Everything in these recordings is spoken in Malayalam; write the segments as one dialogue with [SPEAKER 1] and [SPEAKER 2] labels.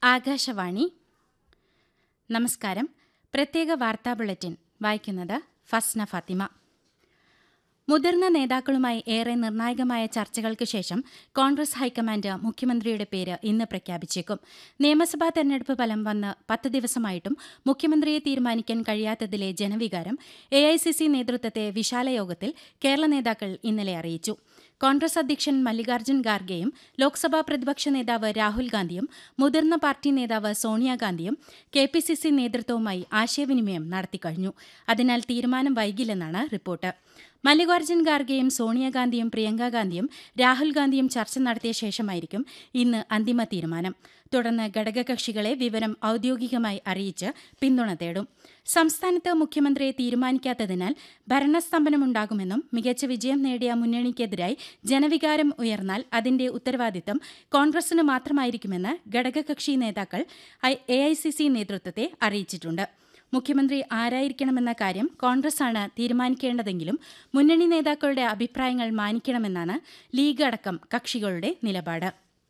[SPEAKER 1] ആകാശവാണി നമസ്കാരം പ്രത്യേക വാർത്താ ബുള്ളറ്റിൻ വായിക്കുന്നത് ഫസ്ന ഫാത്തിമ മുതിർന്ന നേതാക്കളുമായി ഏറെ നിർണായകമായ ചർച്ചകൾക്ക് ശേഷം കോൺഗ്രസ് ഹൈക്കമാൻഡ് മുഖ്യമന്ത്രിയുടെ പേര് ഇന്ന് പ്രഖ്യാപിച്ചേക്കും നിയമസഭാ തെരഞ്ഞെടുപ്പ് ഫലം വന്ന് പത്ത് ദിവസമായിട്ടും മുഖ്യമന്ത്രിയെ തീരുമാനിക്കാൻ കഴിയാത്തതിലെ ജനവികാരം എഐസിസി നേതൃത്വത്തെ വിശാല യോഗത്തിൽ കേരള നേതാക്കൾ ഇന്നലെ അറിയിച്ചു കോൺഗ്രസ് അധ്യക്ഷൻ മല്ലികാർജ്ജുൻ ഖാർഗെയും ലോക്സഭാ പ്രതിപക്ഷ നേതാവ് രാഹുൽ ഗാന്ധിയും മുതിർന്ന പാർട്ടി നേതാവ് സോണിയാഗാന്ധിയും കെ പി സി സി നേതൃത്വവുമായി ആശയവിനിമയം നടത്തിക്കഴിഞ്ഞു അതിനാൽ തീരുമാനം വൈകില്ലെന്നാണ് റിപ്പോർട്ട് മല്ലികാർജ്ജുൻ ഖാർഗെയും സോണിയാഗാന്ധിയും പ്രിയങ്ക ഗാന്ധിയും രാഹുൽ ഗാന്ധിയും ചർച്ച നടത്തിയ ശേഷമായിരിക്കും ഇന്ന് അന്തിമ തീരുമാനം തുടർന്ന് ഘടകകക്ഷികളെ വിവരം ഔദ്യോഗികമായി അറിയിച്ച് പിന്തുണ തേടും സംസ്ഥാനത്ത് മുഖ്യമന്ത്രിയെ തീരുമാനിക്കാത്തതിനാൽ ഭരണസ്തംഭനമുണ്ടാകുമെന്നും മികച്ച വിജയം നേടിയ മുന്നണിക്കെതിരായി ജനവികാരം ഉയർന്നാൽ അതിന്റെ ഉത്തരവാദിത്തം കോൺഗ്രസിന് മാത്രമായിരിക്കുമെന്ന് ഘടകകക്ഷി നേതാക്കൾ എഐസിസി നേതൃത്വത്തെ അറിയിച്ചിട്ടുണ്ട് മുഖ്യമന്ത്രി ആരായിരിക്കണമെന്ന കാര്യം കോൺഗ്രസാണ് തീരുമാനിക്കേണ്ടതെങ്കിലും മുന്നണി നേതാക്കളുടെ അഭിപ്രായങ്ങൾ മാനിക്കണമെന്നാണ് ലീഗ് അടക്കം കക്ഷികളുടെ നിലപാട്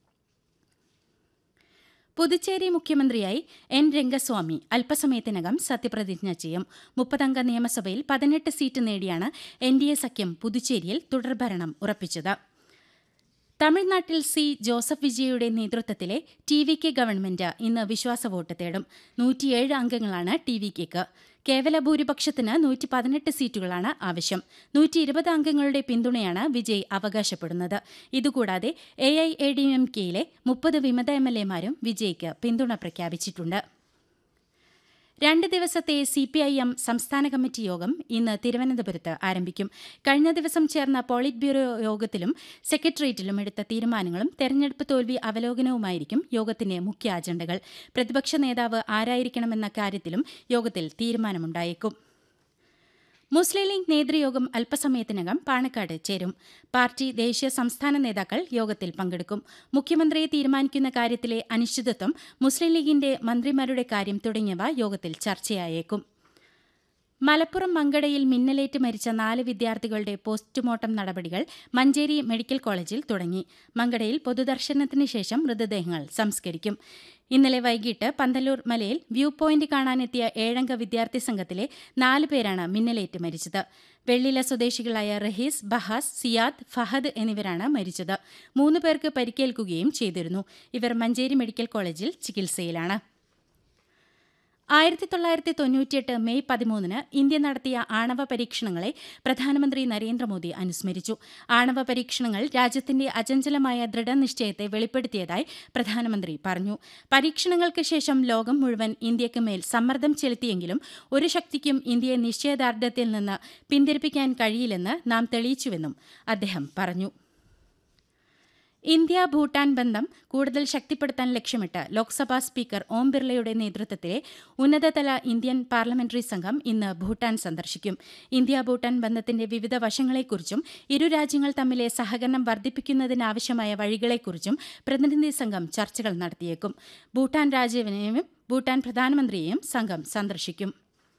[SPEAKER 1] പുതുച്ചേരി മുഖ്യമന്ത്രിയായി എൻ രംഗസ്വാമി അല്പസമയത്തിനകം സത്യപ്രതിജ്ഞ ചെയ്യും മുപ്പതംഗ നിയമസഭയിൽ പതിനെട്ട് സീറ്റ് നേടിയാണ് എൻ ഡി എ സഖ്യം പുതുച്ചേരിയിൽ തുടർഭരണം ഉറപ്പിച്ചത് തമിഴ്നാട്ടിൽ സി ജോസഫ് വിജയയുടെ നേതൃത്വത്തിലെ ടി വി കെ ഗവൺമെന്റ് ഇന്ന് വിശ്വാസ വോട്ട് തേടും നൂറ്റിയേഴ് അംഗങ്ങളാണ് ടി വി കെക്ക് കേവല ഭൂരിപക്ഷത്തിന് നൂറ്റി പതിനെട്ട് സീറ്റുകളാണ് ആവശ്യം നൂറ്റി ഇരുപത് അംഗങ്ങളുടെ പിന്തുണയാണ് വിജയ് അവകാശപ്പെടുന്നത് ഇതുകൂടാതെ A I A D M കെയിലെ മുപ്പത് വിമത എം എൽ എമാരും വിജയ്ക്ക് പിന്തുണ പ്രഖ്യാപിച്ചിട്ടുണ്ട് രണ്ട് ദിവസത്തെ സി പി ഐ എം സംസ്ഥാന കമ്മിറ്റി യോഗം ഇന്ന് തിരുവനന്തപുരത്ത് ആരംഭിക്കും കഴിഞ്ഞ ദിവസം ചേർന്ന പോളിറ്റ് ബ്യൂറോ യോഗത്തിലും സെക്രട്ടേറിയറ്റിലും എടുത്ത തീരുമാനങ്ങളും തെരഞ്ഞെടുപ്പ് തോൽവി അവലോകനവുമായിരിക്കും യോഗത്തിന്റെ മുഖ്യ അജണ്ടകൾ പ്രതിപക്ഷ നേതാവ് ആരായിരിക്കണമെന്ന കാര്യത്തിലും യോഗത്തിൽ തീരുമാനമുണ്ടായേക്കും മുസ്ലിം ലീഗ് നേതൃയോഗം അല്പസമയത്തിനകം പാണക്കാട് ചേരും പാർട്ടി ദേശീയ സംസ്ഥാന നേതാക്കൾ യോഗത്തിൽ പങ്കെടുക്കും മുഖ്യമന്ത്രിയെ തീരുമാനിക്കുന്ന കാര്യത്തിലെ അനിശ്ചിതത്വം മുസ്ലിം ലീഗിന്റെ മന്ത്രിമാരുടെ കാര്യം തുടങ്ങിയവ യോഗത്തിൽ ചർച്ചയായേക്കും മലപ്പുറം മങ്കടയിൽ മിന്നലേറ്റ് മരിച്ച നാല് വിദ്യാർത്ഥികളുടെ പോസ്റ്റ്മോർട്ടം നടപടികൾ മഞ്ചേരി മെഡിക്കൽ കോളേജിൽ തുടങ്ങി മങ്കടയിൽ പൊതുദർശനത്തിന് ശേഷം മൃതദേഹങ്ങൾ സംസ്കരിക്കും ഇന്നലെ വൈകിട്ട് പന്തല്ലൂർ മലയിൽ വ്യൂ പോയിന്റ് കാണാനെത്തിയ ഏഴംഗ വിദ്യാർത്ഥി സംഘത്തിലെ നാല് പേരാണ് മിന്നലേറ്റ് മരിച്ചത് വെള്ളില സ്വദേശികളായ റഹീസ് ബഹാസ് സിയാദ് ഫഹദ് എന്നിവരാണ് മരിച്ചത് മൂന്ന് പേർക്ക് പരിക്കേൽക്കുകയും ചെയ്തിരുന്നു ഇവർ മഞ്ചേരി മെഡിക്കൽ കോളേജിൽ ചികിത്സയിലാണ് ആയിരത്തി തൊള്ളായിരത്തി തൊണ്ണൂറ്റിയെട്ട് മെയ് പതിമൂന്നിന് ഇന്ത്യ നടത്തിയ ആണവ പരീക്ഷണങ്ങളെ പ്രധാനമന്ത്രി നരേന്ദ്രമോദി അനുസ്മരിച്ചു ആണവ പരീക്ഷണങ്ങൾ രാജ്യത്തിന്റെ അചഞ്ചലമായ ദൃഢനിശ്ചയത്തെ വെളിപ്പെടുത്തിയതായി പ്രധാനമന്ത്രി പറഞ്ഞു പരീക്ഷണങ്ങൾക്ക് ശേഷം ലോകം മുഴുവൻ ഇന്ത്യക്ക് മേൽ സമ്മർദ്ദം ചെലുത്തിയെങ്കിലും ഒരു ശക്തിക്കും ഇന്ത്യയെ നിശ്ചയദാർഢ്യത്തിൽ നിന്ന് പിന്തിരിപ്പിക്കാൻ കഴിയില്ലെന്ന് നാം തെളിയിച്ചുവെന്നും അദ്ദേഹം പറഞ്ഞു ഇന്ത്യ ഭൂട്ടാൻ ബന്ധം കൂടുതൽ ശക്തിപ്പെടുത്താൻ ലക്ഷ്യമിട്ട് ലോക്സഭാ സ്പീക്കർ ഓം ബിർളയുടെ നേതൃത്വത്തിലെ ഉന്നതതല ഇന്ത്യൻ പാർലമെന്ററി സംഘം ഇന്ന് ഭൂട്ടാൻ സന്ദർശിക്കും ഇന്ത്യ ഭൂട്ടാൻ ബന്ധത്തിന്റെ വിവിധ വശങ്ങളെക്കുറിച്ചും ഇരു രാജ്യങ്ങൾ തമ്മിലെ സഹകരണം വർദ്ധിപ്പിക്കുന്നതിനാവശ്യമായ വഴികളെക്കുറിച്ചും പ്രതിനിധി സംഘം ചർച്ചകൾ നടത്തിയേക്കും ഭൂട്ടാൻ രാജാവിനെയും ഭൂട്ടാൻ പ്രധാനമന്ത്രിയെയും സംഘം സന്ദർശിക്കും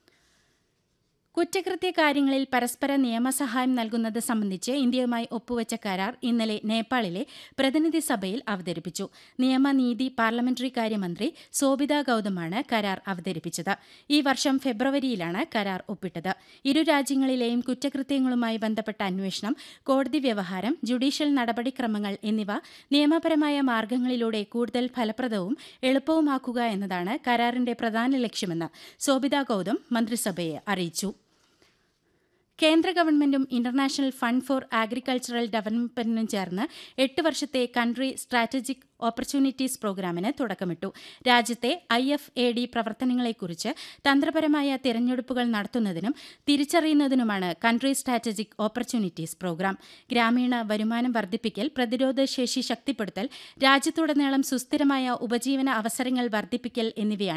[SPEAKER 1] കുറ്റകൃത്യ കാര്യങ്ങളിൽ പരസ്പര നിയമസഹായം നൽകുന്നത് സംബന്ധിച്ച് ഇന്ത്യയുമായി ഒപ്പുവച്ച കരാർ ഇന്നലെ നേപ്പാളിലെ പ്രതിനിധി സഭയിൽ അവതരിപ്പിച്ചു നിയമനീതി പാർലമെന്ററി കാര്യമന്ത്രി സോബിത ഗൌതമാണ് കരാർ അവതരിപ്പിച്ചത് ഈ വർഷം ഫെബ്രുവരിയിലാണ് കരാർ ഒപ്പിട്ടത് ഇരു രാജ്യങ്ങളിലെയും കുറ്റകൃത്യങ്ങളുമായി ബന്ധപ്പെട്ട അന്വേഷണം കോടതി വ്യവഹാരം ജുഡീഷ്യൽ നടപടിക്രമങ്ങൾ എന്നിവ നിയമപരമായ മാർഗങ്ങളിലൂടെ കൂടുതൽ ഫലപ്രദവും എളുപ്പവുമാക്കുക എന്നതാണ് കരാറിന്റെ പ്രധാന ലക്ഷ്യമെന്ന് സോബിത ഗൌതം മന്ത്രിസഭയെ അറിയിച്ചു കേന്ദ്ര ഗവൺമെന്റും ഇന്റർനാഷണൽ ഫണ്ട് ഫോർ അഗ്രികൾച്ചറൽ ഡെവലപ്മെന്റിനും ചേർന്ന് എട്ട് വർഷത്തെ കൺട്രി സ്ട്രാറ്റജിക് ഓപ്പർച്യൂണിറ്റീസ് പ്രോഗ്രാമിന് തുടക്കമിട്ടു രാജ്യത്തെ ഐ എഫ് എ ഡി പ്രവർത്തനങ്ങളെക്കുറിച്ച് തന്ത്രപരമായ തിരഞ്ഞെടുപ്പുകൾ നടത്തുന്നതിനും തിരിച്ചറിയുന്നതിനുമാണ് കൺട്രി സ്ട്രാറ്റജിക് ഓപ്പർച്യൂണിറ്റീസ് പ്രോഗ്രാം ഗ്രാമീണ വരുമാനം വർദ്ധിപ്പിക്കൽ പ്രതിരോധ ശേഷി ശക്തിപ്പെടുത്തൽ രാജ്യത്തുടനീളം സുസ്ഥിരമായ ഉപജീവന അവസരങ്ങൾ വർദ്ധിപ്പിക്കൽ എന്നിവയാണ്